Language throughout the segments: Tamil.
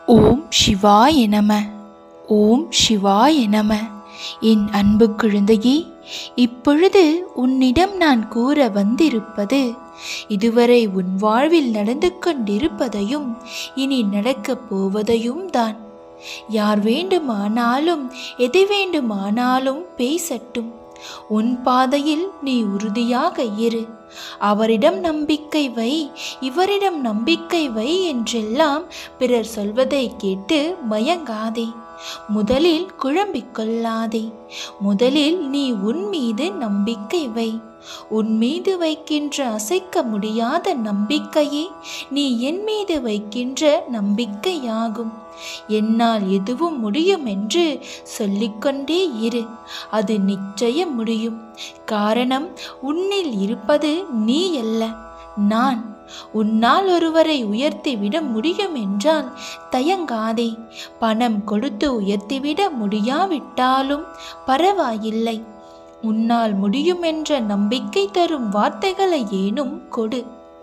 ஓம் சிவாய நம ஓம் சிவாய நம என் அன்பு குழந்தையே இப்பொழுது உன்னிடம் நான் கூற வந்திருப்பது இதுவரை உன் வாழ்வில் நடந்து கொண்டிருப்பதையும் இனி நடக்கப் போவதையும் தான் யார் வேண்டுமானாலும் எதை வேண்டுமானாலும் பேசட்டும் உன் பாதையில் நீ உறுதியாக இரு அவரிடம் நம்பிக்கை வை இவரிடம் நம்பிக்கை வை என்றெல்லாம் பிறர் சொல்வதை கேட்டு மயங்காதே முதலில் குழம்பிக் கொள்ளாதே முதலில் நீ உன் மீது நம்பிக்கை வை உன் மீது வைக்கின்ற அசைக்க முடியாத நம்பிக்கையே நீ என் மீது வைக்கின்ற நம்பிக்கையாகும் என்னால் எதுவும் முடியும் என்று சொல்லிக்கொண்டே இரு அது நிச்சயம் முடியும் காரணம் உன்னில் இருப்பது நீ அல்ல நான் உன்னால் ஒருவரை உயர்த்திவிட முடியும் என்றால் தயங்காதே பணம் கொடுத்து உயர்த்திவிட முடியாவிட்டாலும் பரவாயில்லை உன்னால் முடியும் என்ற நம்பிக்கை தரும் வார்த்தைகளை ஏனும் கொடு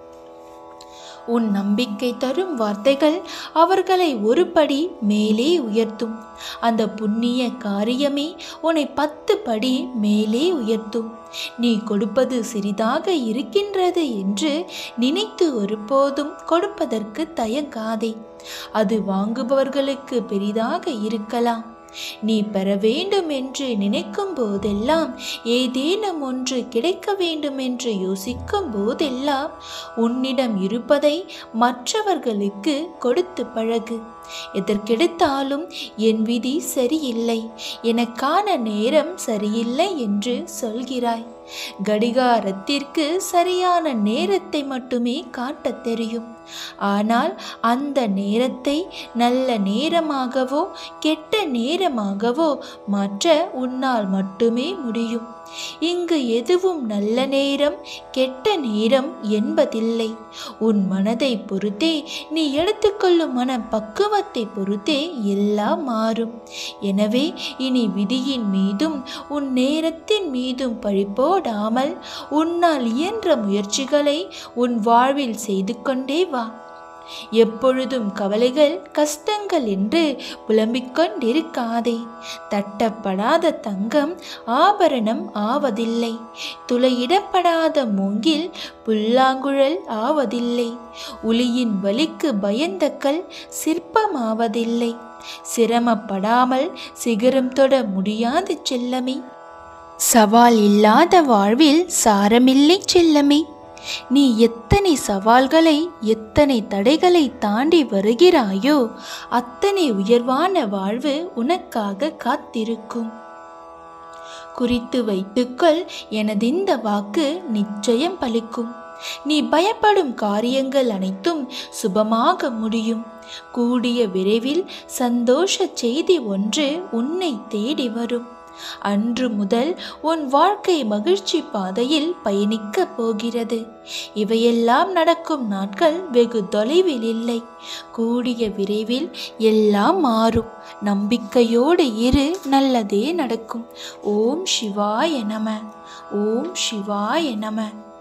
உன் நம்பிக்கை தரும் வார்த்தைகள் அவர்களை ஒரு படி மேலே உயர்த்தும் அந்த புண்ணிய காரியமே உன்னை பத்து படி மேலே உயர்த்தும் நீ கொடுப்பது சிறிதாக இருக்கின்றது என்று நினைத்து ஒருபோதும் கொடுப்பதற்கு தயங்காதே அது வாங்குபவர்களுக்கு பெரிதாக இருக்கலாம் நீ பெற வேண்டும் என்று நினைக்கும் போதெல்லாம் ஏதேனும் ஒன்று கிடைக்க வேண்டும் என்று யோசிக்கும் போதெல்லாம் உன்னிடம் இருப்பதை மற்றவர்களுக்கு கொடுத்து பழகு எதற்கெடுத்தாலும் என் விதி சரியில்லை எனக்கான நேரம் சரியில்லை என்று சொல்கிறாய் கடிகாரத்திற்கு சரியான நேரத்தை மட்டுமே காட்டத் தெரியும் ஆனால் அந்த நேரத்தை நல்ல நேரமாகவோ கெட்ட நேரமாகவோ மாற்ற உன்னால் மட்டுமே முடியும் இங்கு எதுவும் நல்ல நேரம் கெட்ட நேரம் என்பதில்லை உன் மனதை பொறுத்தே நீ எடுத்துக்கொள்ளும் மன பக்குவத்தை பொறுத்தே எல்லாம் மாறும் எனவே இனி விதியின் மீதும் உன் நேரத்தின் மீதும் பழி போடாமல் உன்னால் இயன்ற முயற்சிகளை உன் வாழ்வில் செய்து கொண்டே வா எப்பொழுதும் கவலைகள் கஷ்டங்கள் என்று புலம்பிக் கொண்டிருக்காதே தட்டப்படாத தங்கம் ஆபரணம் ஆவதில்லை துளையிடப்படாத மூங்கில் புல்லாங்குழல் ஆவதில்லை உளியின் வலிக்கு பயந்த கல் சிற்பமாவதில்லை சிரமப்படாமல் சிகரம் தொட முடியாது செல்லமே சவால் இல்லாத வாழ்வில் சாரமில்லை செல்லமே நீ எத்தனை சவால்களை எத்தனை தடைகளை தாண்டி வருகிறாயோ அத்தனை உயர்வான வாழ்வு உனக்காக காத்திருக்கும் குறித்து வைத்துக்கொள் எனதிந்த வாக்கு நிச்சயம் பலிக்கும் நீ பயப்படும் காரியங்கள் அனைத்தும் சுபமாக முடியும் கூடிய விரைவில் சந்தோஷ செய்தி ஒன்று உன்னை தேடி வரும் அன்று முதல் உன் வாழ்க்கை மகிழ்ச்சி பாதையில் பயணிக்கப் போகிறது இவையெல்லாம் நடக்கும் நாட்கள் வெகு தொலைவில் இல்லை கூடிய விரைவில் எல்லாம் மாறும் நம்பிக்கையோடு இரு நல்லதே நடக்கும் ஓம் சிவாய நம ஓம் சிவாய நம